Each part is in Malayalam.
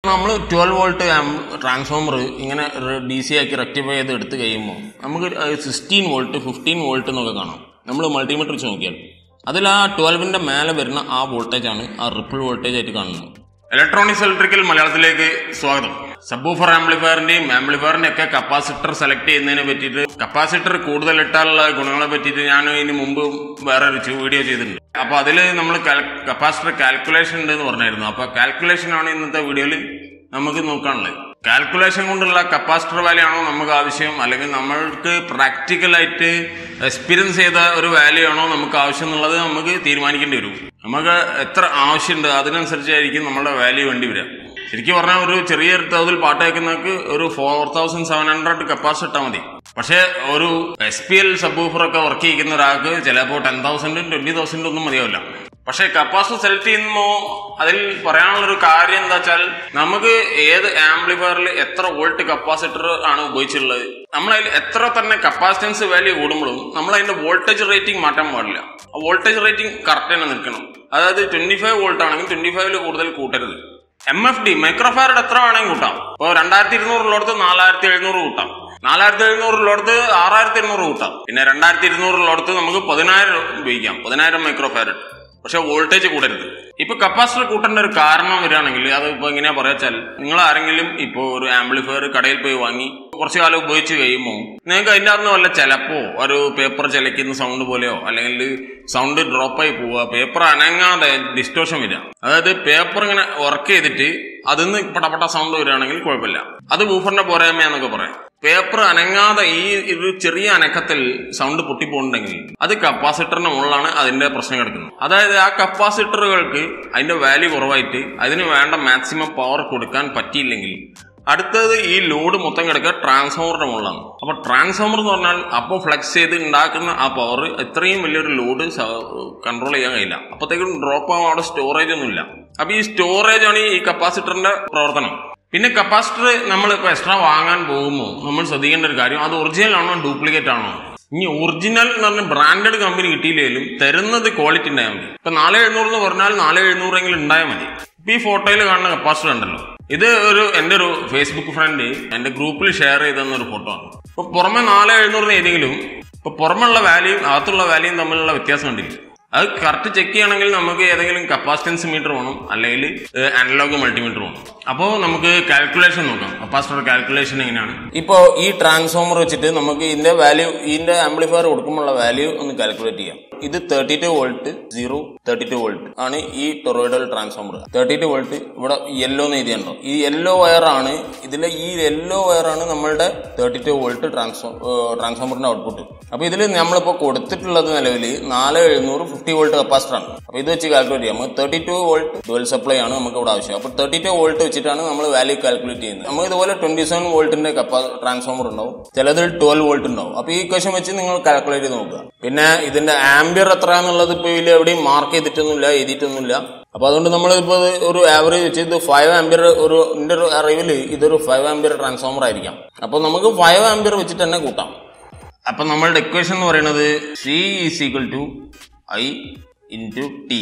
നമ്മൾ ട്വൽവ് വോൾട്ട് ട്രാൻസ്ഫോമർ ഇങ്ങനെ ഡി സി ആക്കി റെക്ടിഫൈ ചെയ്ത് എടുത്ത് കഴിയുമ്പോൾ നമുക്ക് സിക്സ്റ്റീൻ വോൾട്ട് ഫിഫ്റ്റീൻ വോൾട്ട് എന്നൊക്കെ കാണാം നമ്മൾ മൾട്ടിമീറ്റർ വെച്ച് നോക്കിയാൽ അതിൽ ആ ട്വൽവിന്റെ മേലെ വരുന്ന ആ വോൾട്ടേജ് ആണ് ആ റിപ്പിൾ വോൾട്ടേജ് ആയിട്ട് കാണുന്നത് ഇലക്ട്രോണിക്സ് ഇലക്ട്രിക്കൽ മലയാളത്തിലേക്ക് സ്വാഗതം സബ്ബൂഫർ ആംപ്ലിഫയറിന്റെയും ആംപ്ലിഫയറിന്റെ ഒക്കെ കപ്പാസിറ്റർ സെലക്ട് ചെയ്യുന്നതിനെ പറ്റിയിട്ട് കപ്പാസിറ്റർ കൂടുതൽ ഇട്ടാലുള്ള ഗുണങ്ങളെ പറ്റിയിട്ട് ഞാൻ ഇതിന് മുമ്പ് വേറെ ഒരു ചെ- വീഡിയോ ചെയ്തിട്ടുണ്ട് അപ്പൊ അതിൽ നമ്മൾ കപ്പാസിറ്റർ കാൽക്കുലേഷൻ ഉണ്ട് എന്ന് പറഞ്ഞായിരുന്നു അപ്പൊ കാൽക്കുലേഷൻ ആണ് ഇന്നത്തെ വീഡിയോയിൽ നമുക്ക് നോക്കാനുള്ളത് കാൽക്കുലേഷൻ കൊണ്ടുള്ള കപ്പാസിറ്റർ വാല്യൂ ആണോ നമുക്ക് ആവശ്യം അല്ലെങ്കിൽ നമ്മൾക്ക് പ്രാക്ടിക്കലായിട്ട് എക്സ്പീരിയൻസ് ചെയ്ത ഒരു വാല്യൂ ആണോ നമുക്ക് ആവശ്യം എന്നുള്ളത് നമുക്ക് തീരുമാനിക്കേണ്ടി വരും നമുക്ക് എത്ര ആവശ്യമുണ്ട് അതിനനുസരിച്ചായിരിക്കും നമ്മുടെ വാല്യൂ വേണ്ടി വരിക ശരിക്കും പറഞ്ഞാൽ ഒരു ചെറിയ തോതിൽ പാട്ട് കേൾക്കുന്നവർക്ക് ഒരു four thousand seven hundred capacity ഇട്ടാൽ മതി പക്ഷേ ഒരു എസ് പി എൽ സബ്ബൂഫർ ഒക്കെ വർക്ക് ചെയ്യുന്ന ഒരാൾക്ക് ചിലപ്പോൾ ടെൻ തൗസൻഡും ട്വന്റി തൗസൻഡും ഒന്നും മതിയാവില്ല പക്ഷെ കപ്പാസിറ്റർ സെലക്ട് ചെയ്യുമ്പോൾ അതിൽ പറയാനുള്ള ഒരു കാര്യം എന്താ വെച്ചാൽ നമുക്ക് ഏത് ആംപ്ലിഫയറിൽ എത്ര വോൾട്ട് കപ്പാസിറ്റർ ആണ് ഉപയോഗിച്ചിട്ടുള്ളത് നമ്മളതിൽ എത്ര തന്നെ കപ്പാസിറ്റൻസ് വാല്യൂ കൂടുമ്പോഴും നമ്മൾ അതിന്റെ വോൾട്ടേജ് റേറ്റിംഗ് മാറ്റാൻ പാടില്ല വോൾട്ടേജ് റേറ്റിംഗ് കറക്റ്റ് തന്നെ നിൽക്കണം അതായത് ട്വന്റി ഫൈവ് വോൾട്ട് ആണെങ്കിൽ ട്വന്റി ഫൈവില് കൂടുതൽ കൂട്ടരുത് എം എഫ് ഡി മൈക്രോഫാരഡ് എത്ര വേണമെങ്കിൽ കൂട്ടാം ഇപ്പോൾ രണ്ടായിരത്തി ഇരുന്നൂറുള്ളടത്ത് നാലായിരത്തി എഴുന്നൂറ് കൂട്ടാം നാലായിരത്തി എഴുന്നൂറുള്ളടത്ത് ആറായിരത്തി എഴുന്നൂറ് കൂട്ടാം പിന്നെ രണ്ടായിരത്തി ഇരുന്നൂറുള്ളടത്ത് നമുക്ക് പതിനായിരം ഉപയോഗിക്കാം പതിനായിരം മൈക്രോഫാരഡ് പക്ഷെ വോൾട്ടേജ് കൂടരുത് ഇപ്പൊ കപ്പാസിറ്റർ കൂട്ടേണ്ട ഒരു കാരണം വരികയാണെങ്കിൽ അത് ഇപ്പൊ എങ്ങനെയാ പറയാച്ചാൽ നിങ്ങൾ ആരെങ്കിലും ഇപ്പോ ഒരു ആംപ്ലിഫയർ കടയിൽ പോയി വാങ്ങി കുറച്ചു കാലം ഉപയോഗിച്ച് കഴിയുമ്പോൾ നിങ്ങൾക്ക് അതിൻ്റെ അകത്ത് വല്ല ചിലപ്പോ ഒരു പേപ്പർ ചലയ്ക്കുന്ന സൗണ്ട് പോലെയോ അല്ലെങ്കിൽ സൗണ്ട് ഡ്രോപ്പ് ആയി പോവുക പേപ്പർ അനങ്ങാതെ ഡിസ്റ്റോഷൻ വരിക അതായത് പേപ്പർ ഇങ്ങനെ വർക്ക് ചെയ്തിട്ട് അതിന്ന് പടപട സൗണ്ട് വരികയാണെങ്കിൽ കുഴപ്പമില്ല അത് ബൂഫറിന്റെ പോരായ്മയാന്നൊക്കെ പറയാം പേപ്പർ അനങ്ങാതെ ഈ ഒരു ചെറിയ അനക്കത്തിൽ സൗണ്ട് പൊട്ടിപ്പോണ്ടെങ്കിൽ അത് കപ്പാസിറ്ററിന്റെ മുകളിലാണ് അതിന്റെ പ്രശ്നം കിടക്കുന്നത് അതായത് ആ കപ്പാസിറ്ററുകൾക്ക് അതിന്റെ വാല്യൂ കുറവായിട്ട് അതിന് വേണ്ട മാക്സിമം പവർ കൊടുക്കാൻ പറ്റിയില്ലെങ്കിൽ അടുത്തത് ഈ ലോഡ് മൊത്തം കിടക്കുക ട്രാൻസ്ഫോമറിന്റെ മുകളിലാണ് അപ്പൊ ട്രാൻസ്ഫോമർ എന്ന് പറഞ്ഞാൽ അപ്പോൾ ഫ്ലെക്സ് ചെയ്ത് ഉണ്ടാക്കുന്ന ആ പവർ ഇത്രയും വലിയൊരു ലോഡ് കൺട്രോൾ ചെയ്യാൻ കഴിയില്ല അപ്പോഴത്തേക്കും ഡ്രോപ്പ് ആവാൻ അവിടെ സ്റ്റോറേജ് ഒന്നുമില്ല അപ്പൊ ഈ സ്റ്റോറേജ് ആണ് ഈ കപ്പാസിറ്ററിന്റെ പ്രവർത്തനം പിന്നെ കപ്പാസിറ്റർ നമ്മൾ ഇപ്പൊ എക്സ്ട്രാ വാങ്ങാൻ പോകുമ്പോൾ നമ്മൾ ശ്രദ്ധിക്കേണ്ട ഒരു കാര്യം അത് ഒറിജിനൽ ആണോ ഡ്യൂപ്ലിക്കേറ്റ് ആണോ ഇനി ഒറിജിനൽ എന്ന് പറഞ്ഞ ബ്രാൻഡഡ് കമ്പനി കിട്ടിയില്ലെങ്കിലും തരുന്നത് ക്വാളിറ്റി ഉണ്ടായാൽ മതി ഇപ്പൊ നാല് എഴുന്നൂറ് എന്ന് പറഞ്ഞാൽ നാല് എഴുന്നൂറെങ്കിലും ഉണ്ടായാൽ മതി ഇപ്പൊ ഈ ഫോട്ടോയിൽ കാണുന്ന കപ്പാസിറ്റർ ഉണ്ടല്ലോ ഇത് ഒരു എന്റെ ഒരു ഫേസ്ബുക്ക് ഫ്രണ്ട് എന്റെ ഗ്രൂപ്പിൽ ഷെയർ ചെയ്തെന്ന ഒരു ഫോട്ടോ ആണ് ഇപ്പൊ പുറമെ നാല് എഴുന്നൂറിന് ഏതെങ്കിലും ഇപ്പൊ പുറമെയുള്ള വാല്യൂയും അകത്തുള്ള വാല്യൂയും തമ്മിലുള്ള വ്യത്യാസം കണ്ടില്ല അത് കറക്റ്റ് ചെക്ക് ചെയ്യണമെങ്കിൽ നമുക്ക് ഏതെങ്കിലും കപ്പാസിറ്റൻസ് മീറ്റർ വേണം അല്ലെങ്കിൽ അനലോഗ് മൾട്ടിമീറ്റർ വേണം അപ്പോൾ നമുക്ക് കാൽക്കുലേഷൻ നോക്കാം കപ്പാസിറ്റർ കാൽക്കുലേഷൻ എങ്ങനെയാണ് ഇപ്പോൾ ഈ ട്രാൻസ്ഫോമർ വെച്ചിട്ട് നമുക്ക് ഇതിന്റെ വാല്യൂ ഇതിന്റെ ആംപ്ലിഫയർ കൊടുക്കുമ്പോഴുള്ള വാല്യൂ ഒന്ന് കാൽക്കുലേറ്റ് ചെയ്യാം ഇത് thirty two volt zero thirty two volt ആണ് ഈ toroidal transformer thirty two volt ഇവിടെ യെല്ലോ എഴുതിയുണ്ടോ ഈ യെല്ലോ വയർ ആണ് ഇതിലെ ഈ യെല്ലോ വയർ ആണ് നമ്മളുടെ തേർട്ടി ടു വോൾട്ട് ട്രാൻസ്ഫോ ട്രാൻസ്ഫോമറിന്റെ ഔട്ട്പുട്ട് അപ്പൊ ഇതിൽ നമ്മളിപ്പോ കൊടുത്തിട്ടുള്ളത് നിലവിൽ നാല് എഴുന്നൂറ് ഫിഫ്റ്റി വോൾട്ട് കപ്പാസിറ്റർ ആണ് അപ്പൊ ഇത് വെച്ച് കാൽക്കുലേറ്റ് ചെയ്യാം നമുക്ക് thirty two volt dual supply ആണ് നമുക്ക് ഇവിടെ ആവശ്യം അപ്പൊ തേർട്ടി ടു വോൾട്ട് വെച്ചിട്ടാണ് നമ്മൾ വാല്യൂ കാൽക്കുലേറ്റ് ചെയ്യുന്നത് നമുക്ക് ഇതുപോലെ ട്വന്റി സെവൻ വോൾട്ടിന്റെ കപ്പാ ട്രാൻസ്ഫോമർ ഉണ്ടാവും ചിലതിൽ ട്വൽവ് വോൾട്ട് ഉണ്ടാവും അപ്പൊ ഈ ക്വസ്റ്റൻ വെച്ച് നിങ്ങൾ കാൽക്കുലേറ്റ് ചെയ്ത് നോക്കുക പിന്നെ ഇതിന്റെ ആംബിയർ എത്ര എന്നുള്ളത് ഇപ്പൊ ഇതിൽ എവിടെയും മാർക്ക് ചെയ്തിട്ടൊന്നുമില്ല എഴുതിയിട്ടൊന്നുമില്ല അപ്പൊ അതുകൊണ്ട് നമ്മൾ ഇപ്പൊ ഒരു ആവറേജ് വെച്ച് ഇത് ഫൈവ് ആംബിയർ ഒരു എന്റെ ഒരു അറിവിൽ ഇതൊരു ഫൈവ് ആംബിയർ ട്രാൻസ്ഫോമർ ആയിരിക്കാം അപ്പൊ നമുക്ക് ഫൈവ് ആംബിയർ വെച്ചിട്ട് തന്നെ കൂട്ടാം അപ്പൊ നമ്മളുടെ ഇക്വേഷൻ എന്ന് പറയുന്നത് C is equal to I into T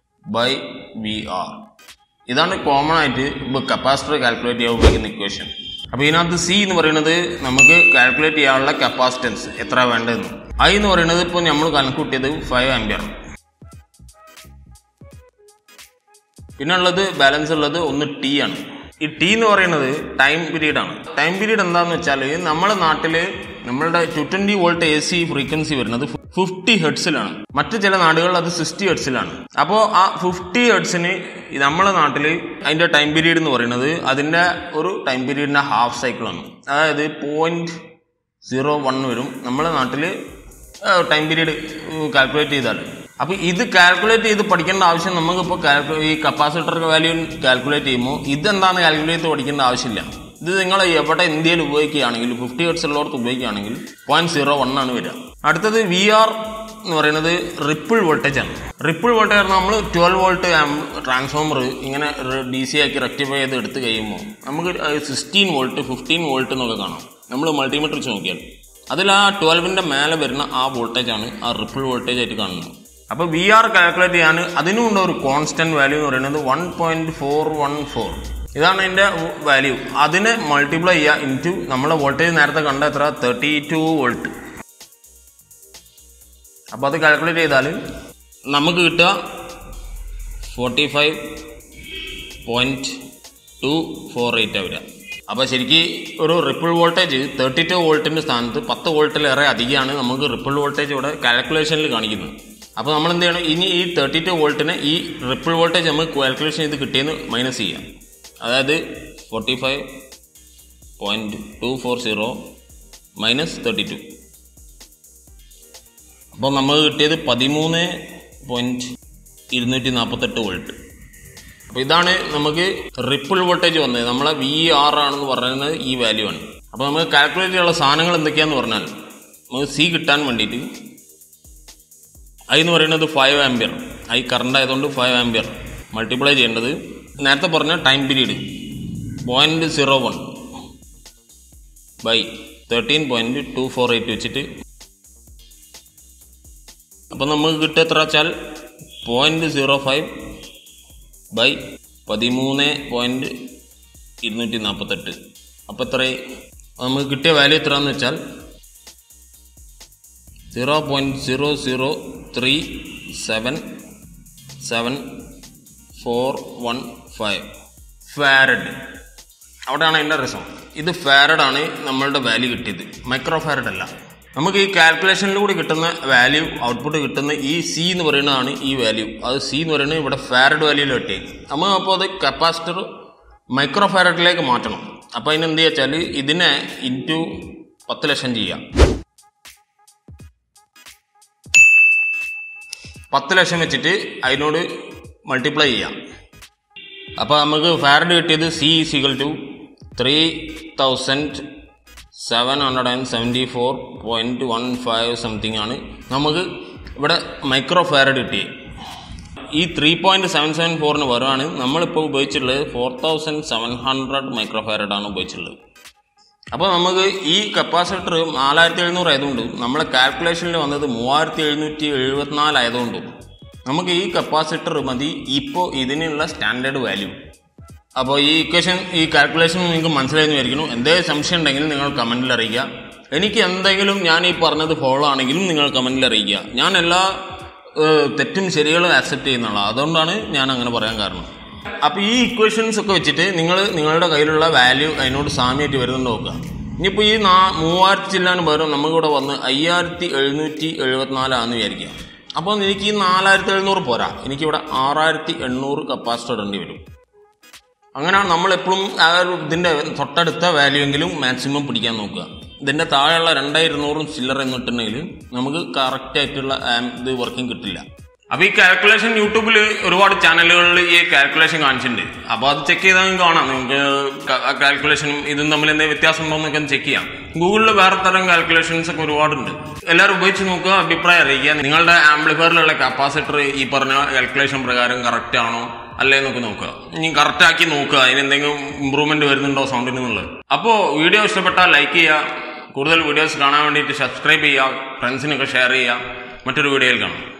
by V R ഇതാണ് കോമൺ ആയിട്ട് ഇപ്പോൾ കപ്പാസിറ്റർ കാൽക്കുലേറ്റ് ചെയ്യാൻ ഉപയോഗിക്കുന്ന ഇക്വേഷൻ അപ്പൊ ഇതിനകത്ത് സി എന്ന് പറയുന്നത് നമുക്ക് കാൽക്കുലേറ്റ് ചെയ്യാനുള്ള കപ്പാസിറ്റൻസ് എത്ര വേണ്ടതെന്ന് ഐ എന്ന് പറയുന്നത് ഇപ്പോൾ നമ്മൾ കണക്കൂട്ടിയത് ഫൈവ് ആംബിയർ പിന്നെ ഉള്ളത് ബാലൻസ് ഉള്ളത് ഒന്ന് ടി ആണ് ഈ ടി എന്ന് പറയുന്നത് ടൈം പീരീഡ് ആണ് ടൈം പീരീഡ് എന്താന്ന് വെച്ചാൽ നമ്മുടെ നാട്ടില് നമ്മളുടെ two twenty volt A C frequency വരുന്നത് ഫിഫ്റ്റി ഹെഡ്സിലാണ് മറ്റു ചില നാടുകളിൽ അത് സിക്സ്റ്റി ഹെഡ്സിലാണ് അപ്പോൾ ആ ഫിഫ്റ്റി ഹെഡ്സിന് നമ്മുടെ നാട്ടിൽ അതിന്റെ ടൈം പീരീഡ് എന്ന് പറയുന്നത് അതിന്റെ ഒരു ടൈം പീരീഡിന്റെ ഹാഫ് സൈക്കിളാണ് അതായത് പോയിന്റ് സീറോ വൺ വരും നമ്മുടെ നാട്ടിൽ ടൈം പീരീഡ് കാൽക്കുലേറ്റ് ചെയ്താൽ അപ്പൊ ഇത് കാൽക്കുലേറ്റ് ചെയ്ത് പഠിക്കേണ്ട ആവശ്യം നമുക്കിപ്പോൾ ഈ കപ്പാസിറ്റർ വാല്യൂ കാൽക്കുലേറ്റ് ചെയ്യുമ്പോൾ ഇതെന്താണെന്ന് കാൽക്കുലേറ്റ് ചെയ്ത് പഠിക്കേണ്ട ആവശ്യമില്ല ഇത് നിങ്ങൾ എവിടെ ഇന്ത്യയിൽ ഉപയോഗിക്കുകയാണെങ്കിൽ ഫിഫ്റ്റി ഹെഡ്സ് ഉള്ളവർക്ക് ഉപയോഗിക്കുകയാണെങ്കിൽ പോയിന്റ് സീറോ വൺ ആണ് വരിക അടുത്തത് വി ആർ എന്ന് പറയുന്നത് റിപ്പിൾ വോൾട്ടേജ് ആണ് റിപ്പിൾ വോൾട്ടേജ് പറഞ്ഞാൽ നമ്മൾ ട്വൽവ് വോൾട്ട് ട്രാൻസ്ഫോമർ ഇങ്ങനെ ഡി സി ആക്കി റെക്ടിഫൈ ചെയ്ത് എടുത്ത് കഴിയുമ്പോൾ നമുക്ക് സിക്സ്റ്റീൻ വോൾട്ട് ഫിഫ്റ്റീൻ വോൾട്ട് എന്നൊക്കെ കാണാം നമ്മൾ മൾട്ടിമീറ്റർ വെച്ച് നോക്കിയാൽ അതിൽ ആ ട്വൽവിന്റെ മേലെ വരുന്ന ആ വോൾട്ടേജ് ആണ് ആ റിപ്പിൾ വോൾട്ടേജ് ആയിട്ട് കാണുന്നത് അപ്പോൾ വി ആർ കാൽക്കുലേറ്റ് ചെയ്യാൻ അതിനുമുണ്ട് ഒരു കോൺസ്റ്റന്റ് വാല്യൂ എന്ന് പറയുന്നത് one point four one four ഇതാണ് അതിൻ്റെ വാല്യൂ അതിനെ മൾട്ടിപ്ലൈ ചെയ്യുക ഇൻറ്റു നമ്മളെ വോൾട്ടേജ് നേരത്തെ കണ്ട എത്ര തേർട്ടി ടു വോൾട്ട് അപ്പോൾ അത് കാൽക്കുലേറ്റ് ചെയ്താൽ നമുക്ക് കിട്ടുക forty five point two four eight വരിക അപ്പോൾ ശരിക്ക് ഒരു റിപ്പിൾ വോൾട്ടേജ് തേർട്ടി ടു വോൾട്ടിൻ്റെ സ്ഥാനത്ത് പത്ത് വോൾട്ടിലേറെ അധികമാണ് നമുക്ക് റിപ്പിൾ വോൾട്ടേജ് ഇവിടെ കാൽക്കുലേഷനിൽ കാണിക്കുന്നത് അപ്പോൾ നമ്മൾ എന്ത് ചെയ്യണം ഇനി ഈ തേർട്ടി ടു വോൾട്ടിനെ ഈ റിപ്പിൾ വോൾട്ടേജ് നമുക്ക് കാൽക്കുലേഷൻ ചെയ്ത് കിട്ടിയെന്ന് മൈനസ് ചെയ്യാം അതായത് forty five point two four zero minus thirty two അപ്പോൾ നമുക്ക് കിട്ടിയത് പതിമൂന്ന് പോയിൻറ്റ് ഇരുന്നൂറ്റി നാൽപ്പത്തെട്ട് വോൾട്ട് അപ്പോൾ ഇതാണ് നമുക്ക് റിപ്പിൾ വോൾട്ടേജ് വന്നത് നമ്മളെ വി ആർ ആണെന്ന് പറയുന്നത് ഈ വാല്യൂ ആണ് അപ്പോൾ നമുക്ക് കാൽക്കുലേറ്റ് ചെയ്യാനുള്ള സാധനങ്ങൾ എന്തൊക്കെയാന്ന് പറഞ്ഞാൽ നമുക്ക് സി കിട്ടാൻ വേണ്ടിയിട്ട് ഐ എന്ന് പറയുന്നത് ഫൈവ് ആംബിയർ ഐ കറണ്ട് ആയതുകൊണ്ട് ഫൈവ് ആംബിയർ മൾട്ടിപ്ലൈ ചെയ്യേണ്ടത് നേരത്തെ പറഞ്ഞ time period point zero one by thirteen point two four eight വെച്ചിട്ട് അപ്പം നമുക്ക് കിട്ടുക എത്ര വെച്ചാൽ പോയിൻറ്റ് സീറോ ഫൈവ് ബൈ പതിമൂന്ന് പോയിൻറ്റ് ഇരുന്നൂറ്റി നാൽപ്പത്തെട്ട് അപ്പോൾ എത്രയായി നമുക്ക് കിട്ടിയ വാല്യൂ എത്രയാണെന്ന് വെച്ചാൽ zero point zero zero three seven seven four one five farad അവിടെയാണ് അതിൻ്റെ രസം ഇത് ഫാരഡ് ആണ് നമ്മളുടെ വാല്യൂ കിട്ടിയത് മൈക്രോ ഫാരഡ് അല്ല നമുക്ക് ഈ കാൽക്കുലേഷനിലൂടെ കിട്ടുന്ന വാല്യൂ ഔട്ട്പുട്ട് കിട്ടുന്ന ഈ സി എന്ന് പറയുന്നതാണ് ഈ വാല്യൂ അത് സി എന്ന് പറയുന്നത് ഇവിടെ ഫാരഡ് വാല്യൂയിൽ കിട്ടിയത് നമ്മൾ അപ്പോൾ അത് കപ്പാസിറ്റർ മൈക്രോ ഫാരഡിലേക്ക് മാറ്റണം അപ്പോൾ അതിന് എന്ത് വെച്ചാൽ ഇതിനെ ഇൻറ്റു പത്ത് ലക്ഷം ചെയ്യാം പത്ത് ലക്ഷം വെച്ചിട്ട് അതിനോട് മൾട്ടിപ്ലൈ ചെയ്യാം അപ്പോൾ നമുക്ക് ഫാരഡ് കിട്ടിയത് C is equal to three thousand seven hundred and seventy four point one five something ആണ് നമുക്ക് ഇവിടെ മൈക്രോ ഫാരഡ് കിട്ടിയത് ഈ ത്രീ പോയിൻറ്റ് സെവൻ സെവൻ ഫോറിന് വരുവാണ് നമ്മളിപ്പോൾ ഉപയോഗിച്ചിട്ടുള്ളത് four thousand seven hundred micro ഫാരഡാണ് ഉപയോഗിച്ചിട്ടുള്ളത് അപ്പോൾ നമുക്ക് ഈ കപ്പാസിറ്റർ നാലായിരത്തി എഴുന്നൂറ് ആയതുകൊണ്ട് നമ്മളെ കാൽക്കുലേഷനിൽ വന്നത് മൂവായിരത്തി എഴുന്നൂറ്റി എഴുപത്തിനാല് ആയതുകൊണ്ട് നമുക്ക് ഈ കപ്പാസിറ്റർ മതി ഇപ്പോൾ ഇതിനുള്ള സ്റ്റാൻഡേർഡ് വാല്യൂ അപ്പോൾ ഈ ഇക്വേഷൻ ഈ കാൽക്കുലേഷൻ നിങ്ങൾക്ക് മനസ്സിലായെന്ന് വിചാരിക്കുന്നു എന്തെങ്കിലും സംശയം ഉണ്ടെങ്കിൽ നിങ്ങൾ കമൻറ്റിൽ അറിയിക്കുക എനിക്ക് എന്തെങ്കിലും ഞാൻ ഈ പറഞ്ഞത് ഫോളോ ആണെങ്കിലും നിങ്ങൾ കമൻറ്റിൽ അറിയിക്കുക ഞാൻ എല്ലാ ഏഹ്, തെറ്റും ശരികളും ആക്സെപ്റ്റ് ചെയ്യുന്നുള്ള അതുകൊണ്ടാണ് ഞാൻ അങ്ങനെ പറയാൻ കാരണം അപ്പോൾ ഈ ഇക്വേഷൻസ് ഒക്കെ വെച്ചിട്ട് നിങ്ങൾ നിങ്ങളുടെ കയ്യിലുള്ള വാല്യൂ അതിനോട് സാമ്യമായിട്ട് വരുന്നുണ്ട് നോക്കുക ഇനിയിപ്പോൾ ഈ നാ മൂവായിരത്തി ചില്ലാന് പകരം നമുക്കിവിടെ വന്ന് അയ്യായിരത്തി എഴുന്നൂറ്റി എഴുപത്തിനാലാന്ന് വിചാരിക്കുക അപ്പോൾ എനിക്ക് ഈ നാലായിരത്തി എഴുന്നൂറ് പോരാ എനിക്കിവിടെ ആറായിരത്തി എണ്ണൂറ് കപ്പാസിറ്റർ ഇടേണ്ടി വരും അങ്ങനെയാണ് നമ്മൾ എപ്പോഴും ആ ഒരു ഇതിൻ്റെ തൊട്ടടുത്ത വാല്യൂ എങ്കിലും മാക്സിമം പിടിക്കാൻ നോക്കുക ഇതിൻ്റെ താഴെയുള്ള രണ്ടായിരുന്നൂറും ചില്ലറ എന്നിട്ടുണ്ടെങ്കിൽ നമുക്ക് കറക്റ്റ് ആയിട്ടുള്ള ആം- ഇത് വർക്കിംഗ് കിട്ടില്ല അപ്പോൾ ഈ കാൽക്കുലേഷൻ യൂട്യൂബിൽ ഒരുപാട് ചാനലുകളിൽ ഈ കാൽക്കുലേഷൻ കാണിച്ചിട്ടുണ്ട് അപ്പോൾ അത് ചെക്ക് ചെയ്താൽ നിങ്ങൾക്ക് കാണാം നിങ്ങൾക്ക് കാൽക്കുലേഷനും ഇതും തമ്മിൽ എന്തെങ്കിലും വ്യത്യാസം ഉണ്ടോ എന്നൊക്കെ ചെക്ക് ചെയ്യാം ഗൂഗിളിൽ വേറെ തരം കാൽക്കുലേഷൻസ് ഒക്കെ ഒരുപാടുണ്ട് എല്ലാവരും ഉപയോഗിച്ച് നോക്കുക അഭിപ്രായം അറിയിക്കുക നിങ്ങളുടെ ആംപ്ലിഫയറിലുള്ള കപ്പാസിറ്റർ ഈ പറഞ്ഞ കാൽക്കുലേഷൻ പ്രകാരം കറക്റ്റ് ആണോ അല്ലേ എന്നൊക്കെ നോക്കുക ഇനി കറക്റ്റ് ആക്കി നോക്കുക അതിന് എന്തെങ്കിലും ഇമ്പ്രൂവ്മെന്റ് വരുന്നുണ്ടോ സൗണ്ടിന് എന്നുള്ളത് അപ്പോൾ വീഡിയോ ഇഷ്ടപ്പെട്ടാൽ ലൈക്ക് ചെയ്യുക കൂടുതൽ വീഡിയോസ് കാണാൻ വേണ്ടിയിട്ട് സബ്സ്ക്രൈബ് ചെയ്യുക ഫ്രണ്ട്സിനൊക്കെ ഷെയർ ചെയ്യുക മറ്റൊരു വീഡിയോയിൽ കാണാം